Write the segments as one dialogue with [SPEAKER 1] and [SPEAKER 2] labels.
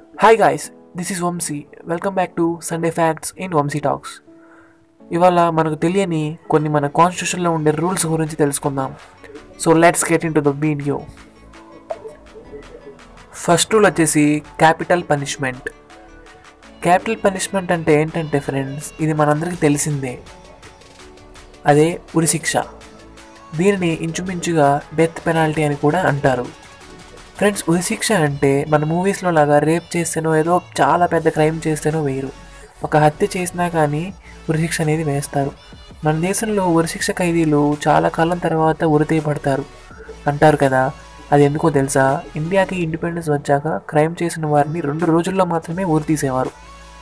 [SPEAKER 1] hi guys this is Vamshi welcome back to Sunday facts in Vamshi talks ఇవాళ మనకు తెలియని కొన్ని మన కాన్స్టిట్యూషన్లో ఉండే రూల్స్ గురించి తెలుసుకుందాం so let's get into the video first rule వచ్చేసి క్యాపిటల్ పనిష్మెంట్ క్యాపిటల్ పనిష్మెంట్ అంటే ఏంటంటే ఫ్రెండ్స్ ఇది మనందరికీ తెలిసిందే అదే ఉరిశిక్ష దీనిని ఇంచుమించుగా డెత్ పెనాల్టీ అని కూడా అంటారు ఫ్రెండ్స్ ఉరిశిక్ష అంటే మన మూవీస్లో లాగా రేప్ చేస్తేనో ఏదో చాలా పెద్ద క్రైమ్ చేస్తేనో వేయరు ఒక హత్య చేసినా కానీ ఉరిశిక్ష అనేది వేస్తారు మన దేశంలో ఉరిశిక్ష ఖైదీలు చాలా కాలం తర్వాత ఉరితీయబడతారు అంటారు కదా అది ఎందుకో తెలుసా ఇండియాకి ఇండిపెండెన్స్ వచ్చాక క్రైమ్ చేసిన వారిని రెండు రోజుల్లో మాత్రమే ఊరి తీసేవారు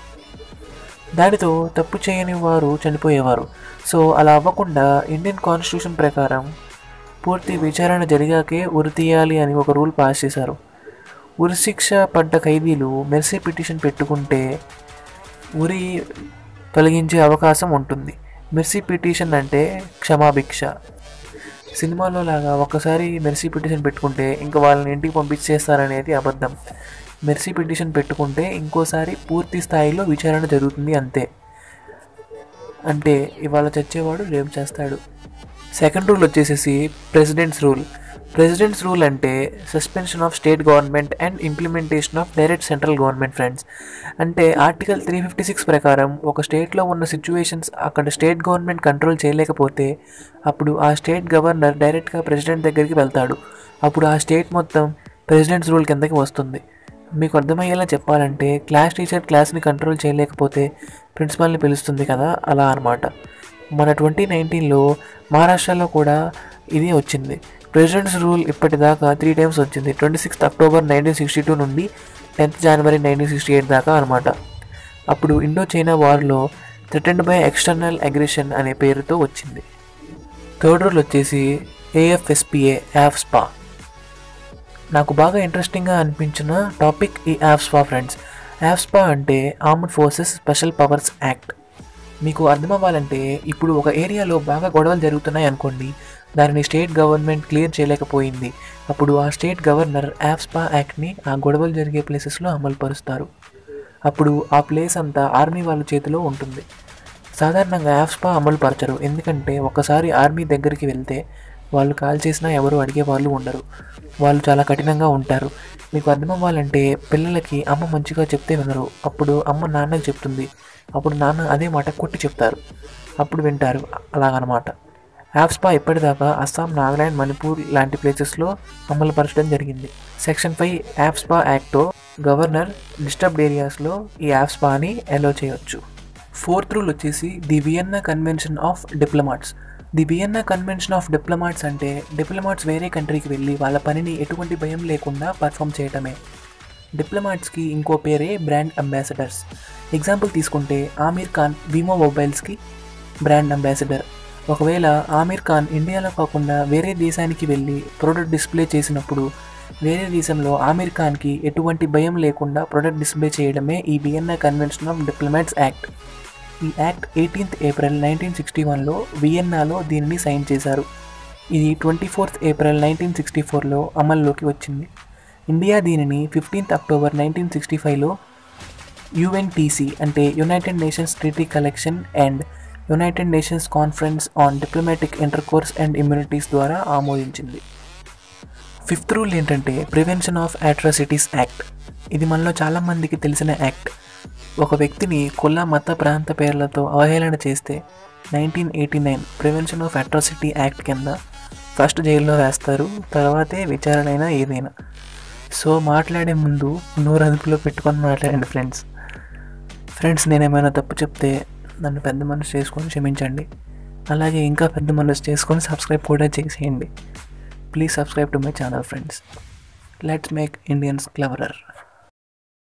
[SPEAKER 1] దానితో తప్పు చేయని వారు చనిపోయేవారు సో అలా అవ్వకుండా ఇండియన్ కాన్స్టిట్యూషన్ ప్రకారం పూర్తి విచారణ జరిగాకే ఉరి తీయాలి అని ఒక రూల్ పాస్ చేశారు ఉరిశిక్ష పడ్డ ఖైదీలు మెర్సీ పిటిషన్ పెట్టుకుంటే ఉరి తొలగించే అవకాశం ఉంటుంది మెర్సీ పిటిషన్ అంటే క్షమాభిక్ష సినిమాలో లాగా ఒక్కసారి మెర్సీ పిటిషన్ పెట్టుకుంటే ఇంకా వాళ్ళని ఇంటికి పంపించేస్తారనేది అబద్ధం మెర్సీ పిటిషన్ పెట్టుకుంటే ఇంకోసారి పూర్తి స్థాయిలో విచారణ జరుగుతుంది అంతే అంటే ఇవాళ చచ్చేవాడు రేపు చేస్తాడు సెకండ్ రూల్ వచ్చేసేసి ప్రెసిడెంట్స్ రూల్ ప్రెసిడెంట్స్ రూల్ అంటే suspension of state government and implementation of direct central government friends అంటే ఆర్టికల్ త్రీ ఫిఫ్టీ సిక్స్ ప్రకారం ఒక స్టేట్లో ఉన్న సిచ్యువేషన్స్ అక్కడ స్టేట్ గవర్నమెంట్ కంట్రోల్ చేయలేకపోతే అప్పుడు ఆ స్టేట్ గవర్నర్ డైరెక్ట్గా ప్రెసిడెంట్ దగ్గరికి వెళ్తాడు అప్పుడు ఆ స్టేట్ మొత్తం ప్రెసిడెంట్స్ రూల్ కిందకి వస్తుంది మీకు అర్థమయ్యేలా చెప్పాలంటే క్లాస్ టీచర్ క్లాస్ని కంట్రోల్ చేయలేకపోతే ప్రిన్సిపాల్ని పిలుస్తుంది కదా అలా అనమాట మన ట్వంటీ నైన్టీన్లో మహారాష్ట్రలో కూడా ఇది వచ్చింది ప్రెసిడెంట్స్ రూల్ ఇప్పటిదాకా త్రీ టైమ్స్ వచ్చింది twenty sixth October nineteen sixty two నుండి tenth January nineteen sixty eight దాకా అనమాట అప్పుడు ఇండో చైనా వార్లో థ్రెటెండ్ బై ఎక్స్టర్నల్ అగ్రెషన్ అనే పేరుతో వచ్చింది థర్డ్ రూల్ వచ్చేసి ఏఎఫ్ఎస్పిఏ యాఫ్స్పా నాకు బాగా ఇంట్రెస్టింగ్గా అనిపించిన టాపిక్ ఈ యాప్స్పా ఫ్రెండ్స్ యాప్స్పా అంటే armed forces special powers act మీకు అర్థం అవ్వాలంటే ఇప్పుడు ఒక ఏరియాలో బాగా గొడవలు జరుగుతున్నాయి అనుకోండి దానిని స్టేట్ గవర్నమెంట్ క్లియర్ చేయలేకపోయింది అప్పుడు ఆ స్టేట్ గవర్నర్ యాప్స్పా యాక్ట్ని ఆ గొడవలు జరిగే ప్లేసెస్లో అమలుపరుస్తారు అప్పుడు ఆ ప్లేస్ అంతా ఆర్మీ వాళ్ళ చేతిలో ఉంటుంది సాధారణంగా యాప్స్పా అమలు పరచరు ఎందుకంటే ఒకసారి ఆర్మీ దగ్గరికి వెళ్తే వాళ్ళు కాల్ చేసినా ఎవరు అడిగే వాళ్ళు ఉండరు వాళ్ళు చాలా కఠినంగా ఉంటారు మీకు అర్థం అవ్వాలంటే పిల్లలకి అమ్మ మంచిగా చెప్తే వినరు అప్పుడు అమ్మ నాన్నకి చెప్తుంది అప్పుడు నాన్న అదే మాట కొట్టి చెప్తారు అప్పుడు వింటారు అలాగనమాట యాప్స్పా ఇప్పటిదాకా అస్సాం నాగాలాండ్ మణిపూర్ లాంటి ప్లేసెస్లో అమలుపరచడం జరిగింది సెక్షన్ ఫైవ్ యాప్స్పా యాక్ట్తో గవర్నర్ డిస్టర్బ్డ్ ఏరియాస్లో ఈ యాప్స్పాని అలో చేయొచ్చు ఫోర్త్ రూల్ వచ్చేసి the Vienna convention of diplomats the Vienna convention of diplomats అంటే డిప్లొమాట్స్ వేరే కంట్రీకి వెళ్ళి వాళ్ళ పనిని ఎటువంటి భయం లేకుండా పర్ఫామ్ చేయటమే డిప్లొమాట్స్కి ఇంకో పేరే బ్రాండ్ అంబాసిడర్స్ ఎగ్జాంపుల్ తీసుకుంటే ఆమీర్ ఖాన్ వీమో మొబైల్స్కి బ్రాండ్ అంబాసిడర్ ఒకవేళ ఆమీర్ ఖాన్ ఇండియాలో కాకుండా వేరే దేశానికి వెళ్ళి ప్రోడక్ట్ డిస్ప్లే చేసినప్పుడు వేరే దేశంలో ఆమీర్ ఖాన్కి ఎటువంటి భయం లేకుండా ప్రోడక్ట్ డిస్ప్లే చేయడమే ఈ Vienna convention of diplomats act ఈ act eighteenth April nineteen sixty వన్లో వియన్నాలో దీనిని సైన్ చేశారు ఇది twenty fourth April nineteen sixty ఫోర్లో అమల్లోకి వచ్చింది ఇండియా దీనిని ఫిఫ్టీన్త్ అక్టోబర్ నైన్టీన్ సిక్స్టీ ఫైవ్లో యుఎన్టీసీ అంటే United Nations treaty collection and United Nations conference on diplomatic intercourse and immunities ద్వారా ఆమోదించింది ఫిఫ్త్ రూల్ ఏంటంటే ప్రివెన్షన్ ఆఫ్ అట్రాసిటీస్ యాక్ట్ ఇది మనలో చాలామందికి తెలిసిన యాక్ట్ ఒక వ్యక్తిని కుల మత ప్రాంత పేర్లతో అవహేళన చేస్తే nineteen eighty nine prevention of atrocity act కింద ఫస్ట్ జైల్లో వేస్తారు తర్వాతే విచారణ అయినా ఏదైనా సో మాట్లాడే ముందు నోరు అదుపులో పెట్టుకొని మాట్లాడండి ఫ్రెండ్స్ ఫ్రెండ్స్ నేను ఏమైనా తప్పు చెప్తే నన్ను పెద్ద మనసు చేసుకొని క్షమించండి అలాగే ఇంకా పెద్ద మనసు చేసుకొని సబ్స్క్రైబ్ కూడా చేసేయండి please subscribe to my channel friends let's make Indians cleverer